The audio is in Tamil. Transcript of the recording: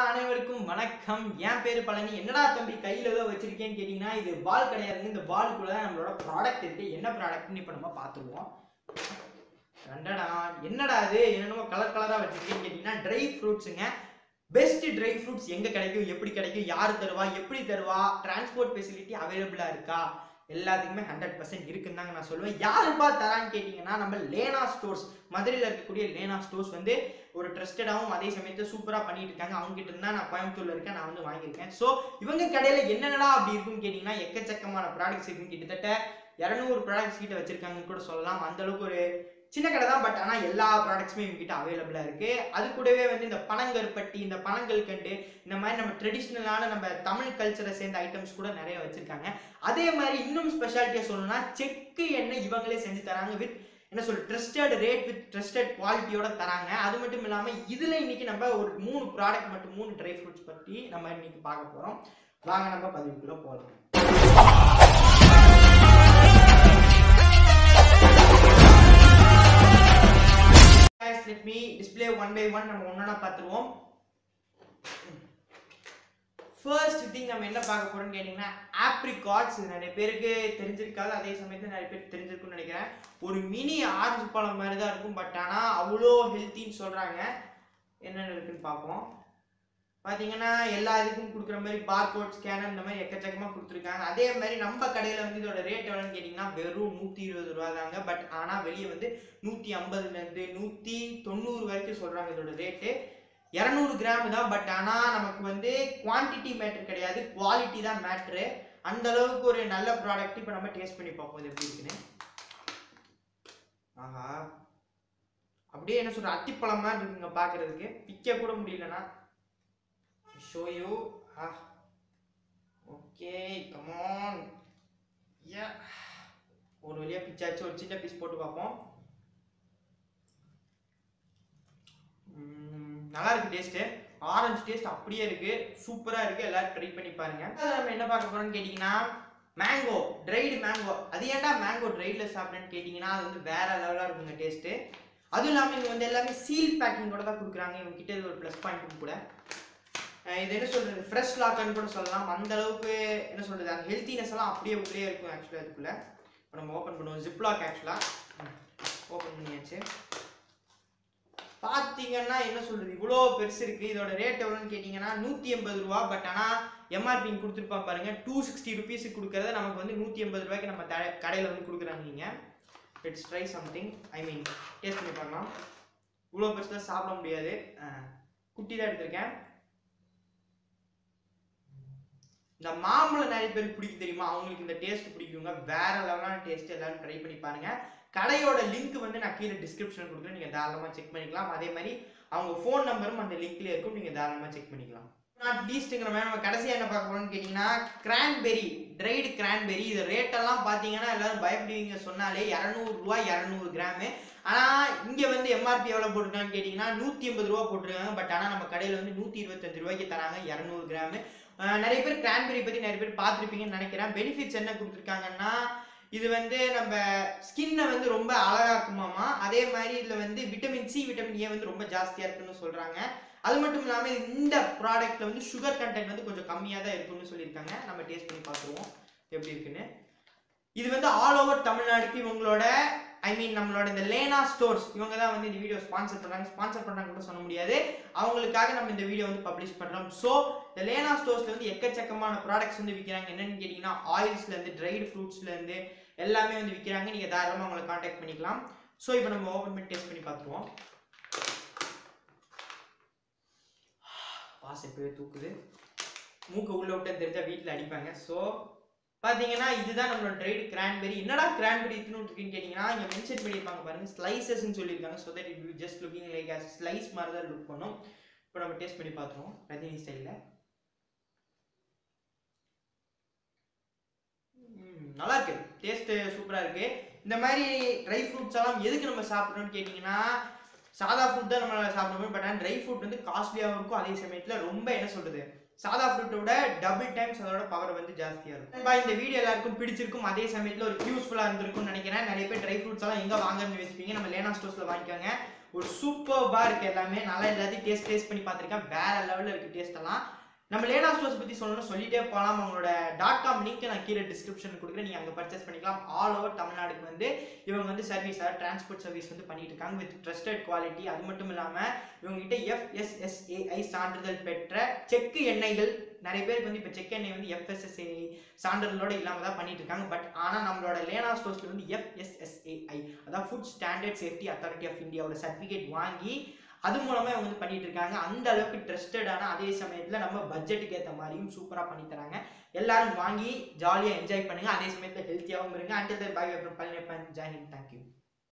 அனைவருக்கும் வணக்கம் என் பேரு பழனி என்னடா தம்பி கையில ஏதோ வச்சிருக்கேன்னு கேட்டீங்கன்னா இது பால் கிடையாதுங்க இந்த பாலுக்குள்ள தான் நம்மளோட ப்ராடக்ட் இருக்கு என்ன ப்ராடக்ட்னு இப்போ நம்ம பார்த்துருவோம் ரெண்டடா என்னடா இது என்னென்னமோ கலர் கலரா வச்சிருக்கேன்னு கேட்டீங்கன்னா ட்ரை ஃப்ரூட்ஸுங்க பெஸ்ட் ட்ரை ஃப்ரூட்ஸ் எங்க கிடைக்கும் எப்படி கிடைக்கும் யார் தருவா எப்படி தருவா டிரான்ஸ்போர்ட் ஃபெசிலிட்டி அவைலபிளா இருக்கா எல்லாத்துக்குமே ஹண்ட்ரட் பர்சன்ட் இருக்குன்னு தாங்க நான் சொல்லுவேன் யாருப்பா தரான்னு கேட்டிங்கன்னா நம்ம லேனா ஸ்டோர்ஸ் மதுரையில் இருக்கக்கூடிய லேனா ஸ்டோர்ஸ் வந்து ஒரு ட்ரஸ்டடாகவும் அதே சமயத்தில் சூப்பராக பண்ணிட்டு இருக்காங்க அவங்க கிட்ட இருந்தா நான் கோயம்புத்தூர்ல இருக்கேன் நான் வந்து வாங்கியிருக்கேன் ஸோ இவங்க கடையில் என்னென்னடா அப்படி இருக்குன்னு கேட்டிங்கன்னா எக்கச்சக்கமான ப்ராடக்ட்ஸ் இருக்குன்னு கிட்டத்தட்ட இரநூறு ப்ராடக்ட்ஸ் கிட்ட வச்சிருக்காங்கன்னு கூட சொல்லலாம் அந்த அளவுக்கு ஒரு சின்ன கடை தான் பட் ஆனால் எல்லா ப்ராடக்ட்ஸுமே இவங்ககிட்ட அவைலபிளாக இருக்கு அது கூடவே வந்து இந்த பனங்கருப்பட்டி இந்த பனங்கல் கண்டு இந்த மாதிரி நம்ம ட்ரெடிஷ்னலான நம்ம தமிழ் கல்ச்சரை சேர்ந்த ஐட்டம்ஸ் கூட நிறைய வச்சிருக்காங்க அதே மாதிரி இன்னும் ஸ்பெஷாலிட்டியாக சொல்லணும்னா செக்கு எண்ணெய் இவங்களே செஞ்சு தராங்க வித் என்ன சொல்ற ட்ரஸ்டட் ரேட் வித் ட்ரஸ்டட் குவாலிட்டியோட தராங்க அது மட்டும் இல்லாமல் இதில் இன்னைக்கு நம்ம ஒரு மூணு ப்ராடக்ட் மட்டும் மூணு ட்ரை ஃப்ரூட்ஸ் பற்றி நம்ம இன்னைக்கு பார்க்க போகிறோம் வாங்க நம்ம பதிவுக்குள்ளே போகலாம் guys let me display one by one நம்ம ஒன்றா பார்த்துருவோம் ஃபர்ஸ்ட் திங் நம்ம என்ன பார்க்க போறோம்னு கேட்டிங்கன்னா ஆப்ரிகாட்ஸ் இது நிறைய பேருக்கு தெரிஞ்சிருக்காது அதே சமயத்தில் நிறைய பேருக்கு தெரிஞ்சிருக்கும்னு நினைக்கிறேன் ஒரு மினி ஆரஞ்சு பழம் மாதிரி தான் இருக்கும் பட் ஆனால் அவ்வளோ ஹெல்த்தின்னு சொல்கிறாங்க என்னென்ன இருக்குன்னு பார்ப்போம் பார்த்தீங்கன்னா எல்லா இதுக்கும் கொடுக்குற மாதிரி பார்கோட் ஸ்கேனர் இந்த மாதிரி எக்கச்சக்கமாக கொடுத்துருக்காங்க அதே மாதிரி நம்ம கடையில் வந்து இதோட ரேட் எவ்வளோன்னு கேட்டிங்கன்னா வெறும் நூற்றி இருபது ரூபா தாங்க பட் ஆனால் வெளியே வந்து நூற்றி ஐம்பதுலேருந்து நூற்றி தொண்ணூறு வரைக்கும் சொல்கிறாங்க இதோட ரேட்டு இரநூறு கிராம் தான் பட் ஆனால் நமக்கு வந்து குவான்டிட்டி மேட்ரு கிடையாது குவாலிட்டி தான் மேட்ரு அந்த அளவுக்கு ஒரு நல்ல ப்ராடக்ட் இப்போ நம்ம டேஸ்ட் பண்ணி பார்ப்போம் இது எப்படி இருக்குன்னு ஆஹா அப்படியே என்ன சொல்ற அத்திப்பழம் மாதிரி இருக்குங்க பார்க்கறதுக்கு பிக்க கூட முடியலண்ணா show you ah okay come on yeah ஒரு வழியாக பிச்சாச்சு ஒரு சின்ன பீஸ் போட்டு பார்ப்போம் ம், நல்லா இருக்கு டேஸ்ட்டு ஆரஞ்சு டேஸ்ட் அப்படியே இருக்கு சூப்பராக இருக்கு எல்லாரும் ட்ரை பண்ணி பாருங்க அடுத்தது நம்ம என்ன பார்க்க போறோம்னு கேட்டிங்கன்னா மேங்கோ ட்ரைடு மேங்கோ அது ஏன்டா மேங்கோ ட்ரைடில் சாப்பிட்றேன்னு கேட்டிங்கன்னா அது வந்து வேற லெவலாக இருக்குங்க டேஸ்ட்டு அதுவும் இல்லாமல் இவங்க வந்து எல்லாமே சீல் பேக்கிங்கோட தான் கொடுக்குறாங்க இவங்க கிட்ட இது ஒரு ப்ளஸ் பாயிண்ட் கூட அஹ் இது என்ன சொல்றது ஃப்ரெஷ் லாக்குன்னு கூட சொல்லலாம் அந்த அளவுக்கு என்ன சொல்றது அந்த ஹெல்த்தினஸ் எல்லாம் அப்படியே உள்ளே இருக்கும் ஆக்சுவலாக அதுக்குள்ள இப்போ நம்ம ஓப்பன் பண்ணுவோம் ஜிப் லாக் ஆக்சுவலாக ஓப்பன் பண்ணியாச்சு பார்த்தீங்கன்னா என்ன சொல்றது இவ்வளோ பெருசு இருக்கு இதோட ரேட் எவ்வளோன்னு கேட்டிங்கன்னா நூற்றி எண்பது ரூபா பட் ஆனால் எம்ஆர்பி கொடுத்துருப்பான் பாருங்க டூ சிக்ஸ்டி ருபீஸுக்கு கொடுக்கறத நமக்கு வந்து நூற்றி எண்பது ரூபாய்க்கு நம்ம த கடையில் வந்து கொடுக்குறாங்க நீங்கள் let's try something I mean taste பண்ணி பார்க்கலாம் இவ்வளோ பெருசாக சாப்பிட முடியாது அஹ், குட்டி தான் எடுத்திருக்கேன் இந்த மாம்பழம் நிறைய பேருக்கு பிடிக்கும் தெரியுமா அவங்களுக்கு இந்த டேஸ்ட் பிடிக்குங்க வேற லெவலான டேஸ்ட் எல்லாரும் ட்ரை பண்ணி பாருங்க கடையோட லிங்க் வந்து நான் கீழே டிஸ்கிரிப்ஷன் கொடுக்குறேன் நீங்க தாராளமா செக் பண்ணிக்கலாம் அதே மாதிரி அவங்க ஃபோன் நம்பரும் அந்த லிங்க்ல இருக்கும் நீங்க தாராளமா செக் பண்ணிக்கலாம் நாட் லீஸ்ட்டுங்கிற மாதிரி நம்ம கடைசியாக என்ன பார்க்க போறோம்னு கேட்டிங்கன்னா கிரான்பெரி ட்ரைடு கிரான்பெரி இது ரேட்டெல்லாம் பார்த்தீங்கன்னா எல்லாரும் பயப்படுவீங்க சொன்னாலே இரநூறுவா இரநூறு கிராமு ஆனால் இங்கே வந்து எம்ஆர்பி எவ்வளோ போட்டிருக்கான்னு கேட்டிங்கன்னா நூற்றி எண்பது ரூபா போட்டிருக்காங்க பட் ஆனால் நம்ம கடையில் வந்து நூற்றி இருபத்தஞ்சு ரூபாய்க்கு தராங்க இரநூறு கிராமு அஹ் நிறைய பேர் கிரான்பெரி பற்றி நிறைய பேர் பார்த்துருப்பீங்கன்னு நினைக்கிறேன் பெனிஃபிட்ஸ் என்ன கொடுத்துருக்காங்கன்னா இது வந்து நம்ம ஸ்கின்னை வந்து ரொம்ப அழகாக்குமாமா அதே மாதிரி இதில் வந்து விட்டமின் சி விட்டமின் ஏ வந்து ரொம்ப ஜாஸ்தியாக இருக்குன்னு சொல்கிறாங்க அது மட்டும் இல்லாமல் இந்த ப்ராடக்ட்டில் வந்து சுகர் கண்டென்ட் வந்து கொஞ்சம் கம்மியாக தான் இருக்குன்னு சொல்லியிருக்காங்க நம்ம டேஸ்ட் பண்ணி பார்த்துருவோம் எப்படி இருக்குன்னு இது வந்து ஆல் ஓவர் தமிழ்நாடுக்கு இவங்களோட ஐ மீன் நம்மளோட இந்த லேனா ஸ்டோர்ஸ் இவங்க தான் வந்து இந்த வீடியோ ஸ்பான்சர் பண்ணுறாங்க ஸ்பான்சர் பண்ணுறாங்க கூட சொல்ல முடியாது அவங்களுக்காக நம்ம இந்த வீடியோ வந்து பப்ளிஷ் பண்ணுறோம் ஸோ இந்த லேனா ஸ்டோர்ஸ்ல வந்து எக்கச்சக்கமான ப்ராடக்ட்ஸ் வந்து விற்கிறாங்க என்னன்னு கேட்டிங்கன்னா ஆயில்ஸ்லேருந்து ட்ரைடு ஃப்ரூட்ஸ்லேருந்து எல்லாமே வந்து விற்கிறாங்க நீங்கள் தாராளமாக அவங்களை காண்டாக்ட் பண்ணிக்கலாம் ஸோ இப்போ நம்ம ஓப்பன் பண்ணி டேஸ்ட் பண்ணி பார்த்துருவோம் வாசம் இப்போவே தூக்குது மூக்கு உள்ள விட்டு தெரிஞ்சா வீட்டில் அடிப்பாங்க ஸோ பார்த்தீங்கன்னா இதுதான் நம்மளோட ட்ரைடு கிரான்பெரி என்னடா கிரான்பெரி இத்தனும் இருக்குன்னு கேட்டிங்கன்னா இங்கே மென்ஷன் பண்ணியிருப்பாங்க பாருங்க ஸ்லைசஸ்ன்னு சொல்லியிருக்காங்க so that it just looking like slice மாதிரி தான் லுக் பண்ணும் இப்போ நம்ம டேஸ்ட் பண்ணி பார்த்துருவோம் ரஜினி ஸ்டைலில் நல்லா இருக்கு டேஸ்ட் சூப்பராக இருக்கு இந்த மாதிரி ட்ரை ஃப்ரூட்ஸ் எல்லாம் எதுக்கு நம்ம சாப்பிட்றோம்னு கேட்டிங்கன்னா சாதா ஃபுட் தான் நம்ம சாப்பிடணும் பட் ஆனால் ட்ரை ஃப்ரூட் வந்து காஸ்ட்லியாகவும் இருக்கும் அதே சமயத்தில் ரொம்ப என்ன சொல்றது சாதா ஃப்ரூட்டோட டபுள் டைம்ஸ் அதோட பவர் வந்து ஜாஸ்தியாக இருக்கும் நண்பா, இந்த வீடியோ எல்லாருக்கும் பிடிச்சிருக்கும் அதே சமயத்தில் ஒரு யூஸ்ஃபுல்லாக இருந்திருக்கும்னு நினைக்கிறேன் நிறைய பேர் ட்ரை ஃப்ரூட்ஸ் எல்லாம் எங்கே வாங்கன்னு வச்சுப்பீங்க நம்ம லேனா ஸ்டோர்ஸில் வாங்கிக்கோங்க ஒரு சூப்பர்பாக இருக்குது எல்லாமே நல்லா எல்லாத்தையும் டேஸ்ட் டேஸ்ட் பண்ணி பார்த்துருக்கேன் வேற லெவலில் இருக்குது டேஸ்ட் எல்லாம் நம்ம லேனா ஸ்டோர்ஸ் பற்றி சொல்லணும் சொல்லிட்டே போகலாம் அவங்களோட டாட் காம் லிங்க் நான் கீழே டிஸ்கிரிப்ஷன் கொடுக்குறேன் நீங்கள் அங்கே பர்ச்சேஸ் பண்ணிக்கலாம் ஆல் ஓவர் தமிழ்நாடுக்கு வந்து இவங்க வந்து சர்வீஸ் டிரான்ஸ்போர்ட் சர்வீஸ் வந்து பண்ணிட்டு இருக்காங்க வித் ட்ரஸ்டட் குவாலிட்டி அது மட்டும் இல்லாமல் இவங்ககிட்ட எஃப்எஸ்எஸ்ஏஐ சான்றிதழ் பெற்ற செக்கு எண்ணெய்கள் நிறைய பேருக்கு வந்து இப்போ செக் எண்ணெய் வந்து எஃப்எஸ்எஸ்ஏஐ சான்றிதழோட இல்லாமல் தான் பண்ணிட்டு இருக்காங்க பட் ஆனால் நம்மளோட லேனா ஸ்டோர்ஸ்ல வந்து எஃப்எஸ்எஸ்ஏஐ அதான் food standard safety authority of இந்தியாவோட சர்டிஃபிகேட் வாங்கி அது மூலமா இவங்க வந்து பண்ணிட்டு இருக்காங்க அந்த அளவுக்கு ட்ரஸ்டடான அதே சமயத்தில் நம்ம பட்ஜெட்டுக்கு ஏற்ற மாதிரியும் சூப்பராக பண்ணி தராங்க எல்லாரும் வாங்கி ஜாலியாக என்ஜாய் பண்ணுங்க அதே சமயத்தில் ஹெல்த்தியாகவும் இருங்க until bye from Palaniappan Jai Hind thank you